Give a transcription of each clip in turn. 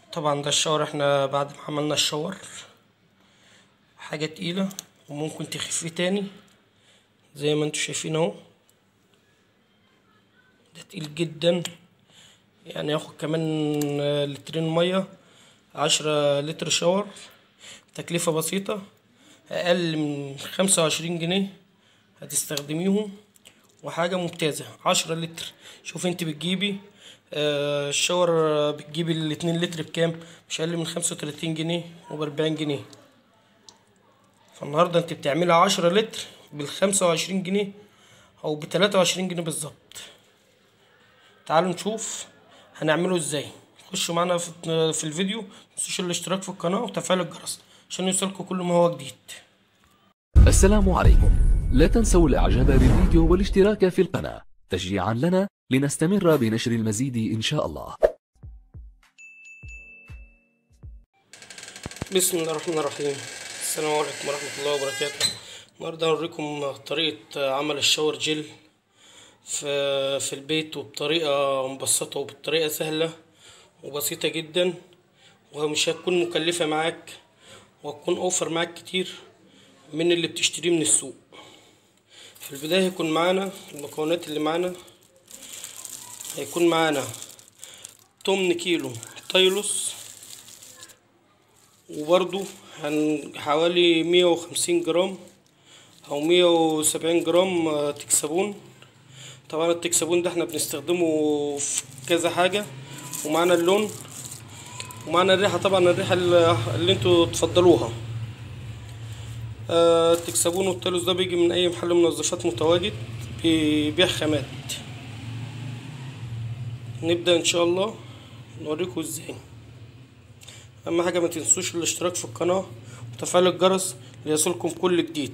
طبعا ده الشاور احنا بعد ما عملنا الشاور حاجة تقيلة وممكن تخفيه تاني زي ما انتوا شايفين اهو ده تقيل جدا يعني ياخد كمان لترين مية عشرة لتر شاور تكلفة بسيطة أقل من خمسة وعشرين جنيه هتستخدميهم وحاجة ممتازة عشرة لتر شوف انت بتجيبي آه، الشاور آه، بتجيبي الاتنين لتر بكام مش أقل من خمسة وتلاتين جنيه وبأربعين جنيه فالنهاردة انت بتعملها عشرة لتر بالخمسة وعشرين جنيه أو بتلاتة وعشرين جنيه بالظبط تعالوا نشوف هنعمله ازاي خشوا معانا في في الفيديو متنسوش الاشتراك في القناة وتفعيل الجرس عشان يوصلكوا كل ما هو جديد السلام عليكم لا تنسوا الاعجاب بالفيديو والاشتراك في القناة تشجيعا لنا لنستمر بنشر المزيد ان شاء الله بسم الله الرحمن الرحيم السلام عليكم ورحمة الله وبركاته النهاردة هوريكم طريقة عمل الشاور جل في في البيت وبطريقة مبسطة وبطريقة سهلة وبسيطة جدا ومش هتكون مكلفة معاك وهتكون اوفر معاك كتير من اللي بتشتريه من السوق في البداية هيكون معانا المكونات اللي معانا هيكون معانا تمن كيلو طيلس وبرضو هن حوالي مية وخمسين جرام أو مية وسبعين جرام آه، تكسبون طبعا التكسبون ده احنا بنستخدمه في كذا حاجة ومعانا اللون ومعانا الريحة طبعا الريحة اللي اللي انتوا تفضلوها آه، التكسبون والتلوث ده بيجي من أي محل منظفات متواجد بيبيع خامات نبدأ إن شاء الله نوريكم ازاي اهم حاجه ما تنسوش الاشتراك في القناه وتفعيل الجرس ليصلكم كل جديد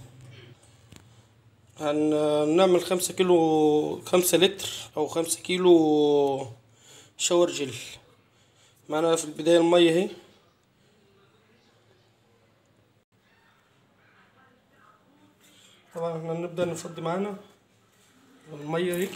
هنعمل خمسة كيلو خمسة لتر او خمسة كيلو شاور جل معانا في البداية المية اهي طبعا احنا نبدأ نفضي معانا المية اهي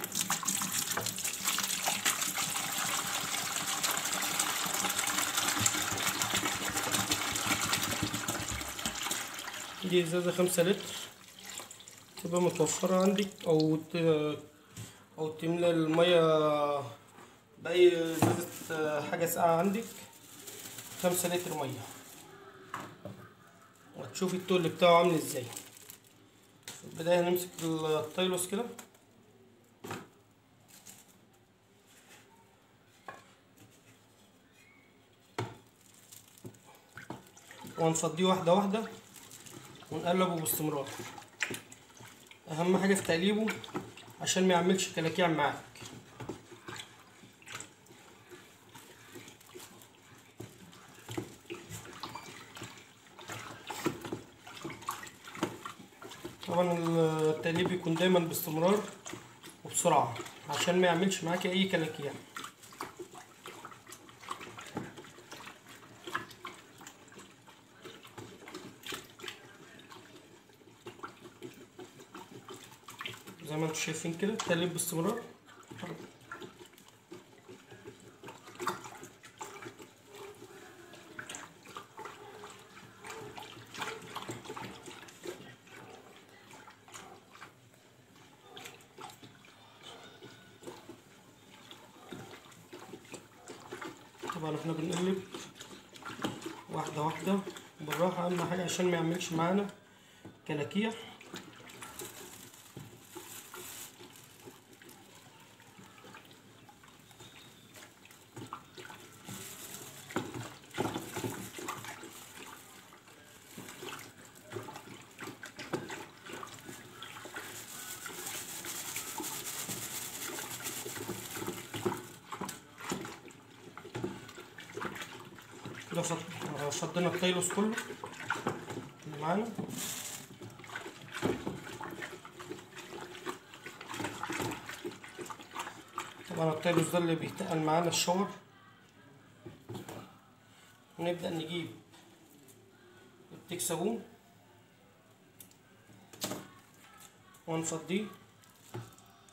دي ازازة خمسة لتر تبقى متوفرة عندك أو ت... أو تملى المية بأي ازازة حاجة ساقعة عندك خمسة لتر مية وتشوفي التقل بتاعه عامل ازاي في البداية هنمسك الطيلوس كده وهنفضيه واحدة واحدة ونقلبه باستمرار اهم حاجه في تقليبه عشان ما يعملش كلاكيع معاك طبعا التقليب يكون دايما باستمرار وبسرعه عشان ما يعملش معاك اي كلاكيع زي ما انتم شايفين كده تقليب باستمرار طبعا احنا بنقلب واحدة واحدة بالراحة أهم حاجة عشان ما يعملش معانا كلاكيع كده فض- فضينا الطيلوس كله اللي معانا طبعا الطيلوس ده اللي بيتقل معانا الشاور ونبدأ نجيب التكسبون ونفضيه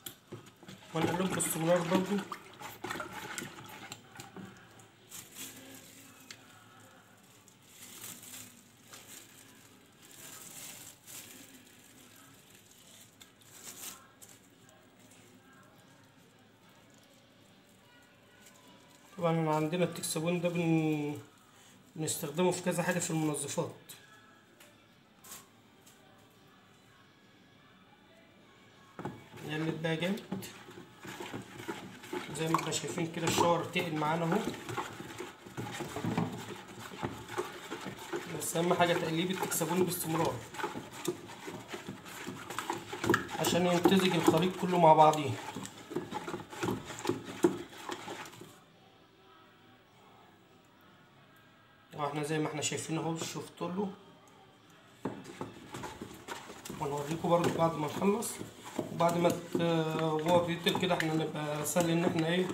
ونقلبه باستمرار برضو طبعا عندنا التكسبون ده بن... بنستخدمه في كذا حاجة في المنظفات نقلب بقى جامد زي ما احنا شايفين كده الشاور تقل معانا اهو بس اهم حاجة تقليب التكسبون باستمرار عشان يمتزج الخليط كله مع بعضيه واحنا زي ما احنا شايفين اهو شفتوا له ونوريكم برضو بعد ما نخلص وبعد ما ت- هو بيطل كده احنا نبقى سهل ان احنا ايه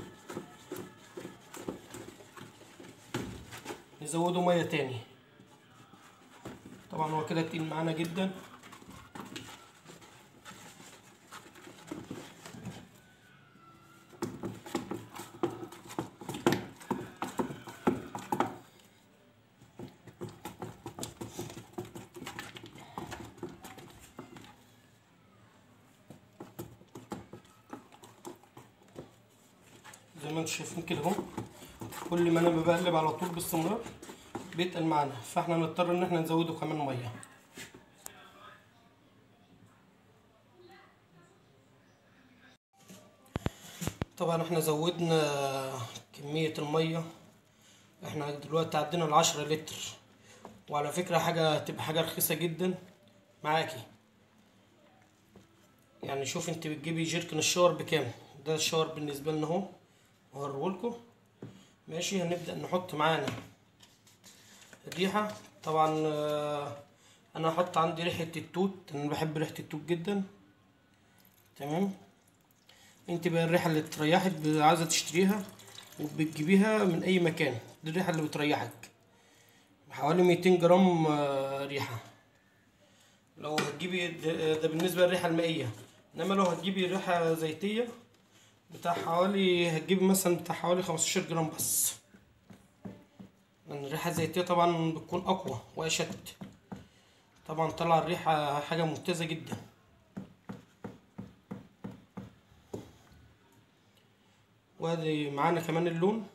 نزوده ميه تاني طبعا هو كده تقيل معانا جدا زي ما انتم شايفين كده اهو كل ما انا بقلب على طول باستمرار بيتقل معانا فاحنا نضطر ان احنا نزوده كمان ميه طبعا احنا زودنا كمية المية احنا دلوقتي عدينا العشرة لتر وعلى فكرة حاجة تبقى حاجة رخيصة جدا معاكي يعني شوف انت بتجيبي جيركن الشاور بكام ده الشاور بالنسبة لنا اهو هوريهولكوا ماشي هنبدأ نحط معانا الريحة طبعا آه، انا هحط عندي ريحة التوت انا بحب ريحة التوت جدا تمام انت بقى الريحة اللي تريحك ب- عايزة تشتريها وبتجيبيها من اي مكان دي الريحة اللي بتريحك حوالي 200 جرام آه، ريحة لو هتجيبي ده, ده بالنسبة للريحة المائية انما لو هتجيبي ريحة زيتية بتاع حوالي هتجيبي مثلا بتاع حوالي 15 جرام بس لان الريحة الزيتية طبعا بتكون اقوى واشد طبعا طلع الريحة حاجة ممتازة جدا وادي معانا كمان اللون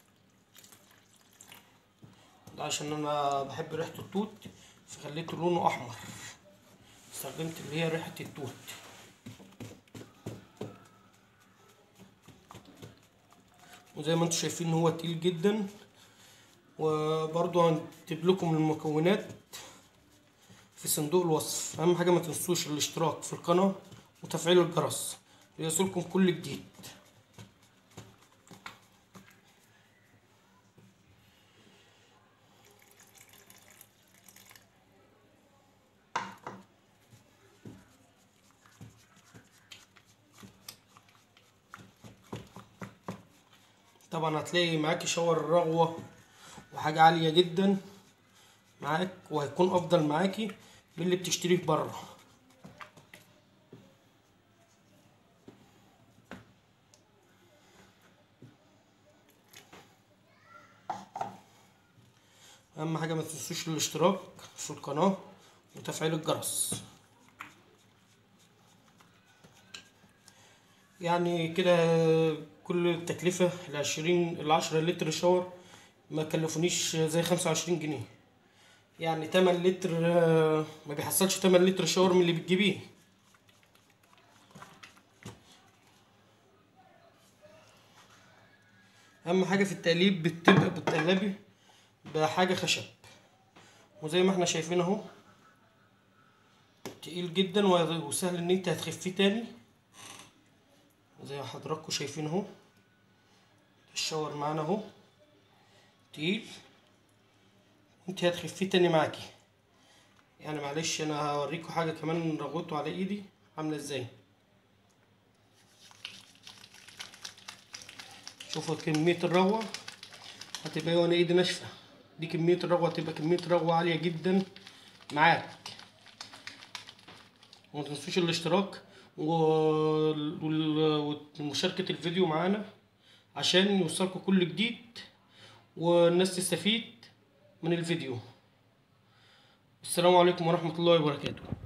ده عشان انا بحب ريحة التوت فخليته لونه احمر استخدمت اللي هي ريحة التوت وزي ما انتم شايفين هو تقيل جدا وبرضو هنكتب لكم المكونات في صندوق الوصف اهم حاجة ما تنسوش الاشتراك في القناة وتفعيل الجرس ليصلكم كل جديد طبعا هتلاقي معاكي شاور الرغوة وحاجة عالية جدا معاك وهيكون افضل معاكي من اللي بتشتريه بره اهم حاجة ما تنسوش الاشتراك في القناة وتفعيل الجرس يعني كده كل التكلفة العشرين العشرة لتر شاور ما كلفونيش زي خمسة وعشرين جنيه يعني تمن لتر آه، ما بيحصلش تمن لتر شاور من اللي بتجيبيه اهم حاجة في التقليب بتبقى بتقلبي بحاجة خشب وزي ما احنا شايفين اهو تقيل جدا وسهل ان انت هتخفيه تاني زي ما حضراتكم شايفين اهو الشاور معانا اهو تقيل انت هتخفيه تاني معاكي يعني معلش انا هوريكم حاجه كمان رغوته على ايدي عامله ازاي شوفوا كميه الرغوه هتبقى وانا ايدي ناشفه دي كميه الرغوه هتبقى كميه رغوه عاليه جدا معاك وما تنسوش الاشتراك وال- وال- ومشاركة الفيديو معانا عشان يوصلكوا كل جديد والناس تستفيد من الفيديو السلام عليكم ورحمة الله وبركاته